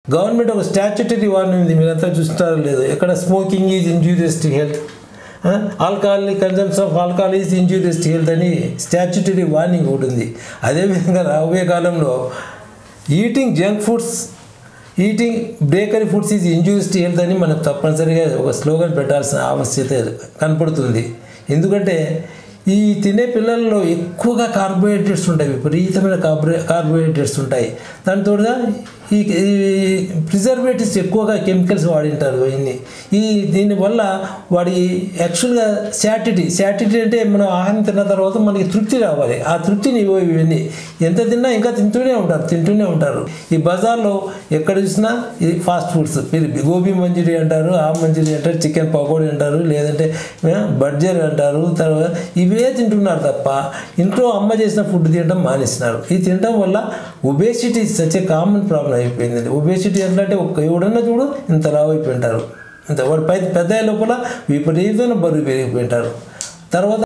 government ఒక statutory warning ఉంది మీరంతా చూస్తారో లేదో ఎక్కడ smoking is injurious to health alcohol consumption of alcohol is injurious to health అని స్టాచ్యుటరీ వార్నింగ్ ఒకటి ఉంది అదేవిధంగా రాబోయే కాలంలో eating junk foods eating bakery foods is injurious to health అని మనం తప్పనిసరిగా ఒక స్లోగన్ పెట్టాల్సిన ఆవశ్యకత కనపడుతుంది ఎందుకంటే ఈ తినే పిల్లల్లో ఎక్కువగా కార్బోహైడ్రేట్స్ ఉంటాయి విపరీతమైన కార్బో కార్బోహైడ్రేట్స్ ఉంటాయి దాని తోడుగా ఈ ప్రిజర్వేటివ్స్ ఎక్కువగా కెమికల్స్ వాడింటారు ఇన్ని ఈ దీనివల్ల వాడి యాక్చువల్గా శాటిటీ శాటిటీ అంటే మనం ఆహారం తిన్న తర్వాత మనకి తృప్తి రావాలి ఆ తృప్తిని ఇవ్వవు ఇవన్నీ ఎంత తిన్నా ఇంకా తింటూనే ఉంటారు తింటూనే ఉంటారు ఈ బజార్లో ఎక్కడ చూసినా ఈ ఫాస్ట్ ఫుడ్స్ మీరు గోబీ మంచూరి అంటారు ఆ మంచూరి అంటారు చికెన్ పకోడీ అంటారు లేదంటే ఆ, బర్జర్ అంటారు తర్వాత ఇవే తింటున్నారు తప్ప ఇంట్లో అమ్మ చేసిన ఫుడ్ తినడం మానేస్తున్నారు ఇది తినడం వల్ల obesity such a common problem అయిపోయిందండి ఒబేసిటీ ఎట్లా అంటే ఒక్క ఎవడన్నా చూడు ఇంత లావు అయిపోయి ఉంటారు ఇంత వాడు పై పెద్ద లోపల విపరీతమైన బరువు పెరిగిపోయి ఉంటారు తర్వాత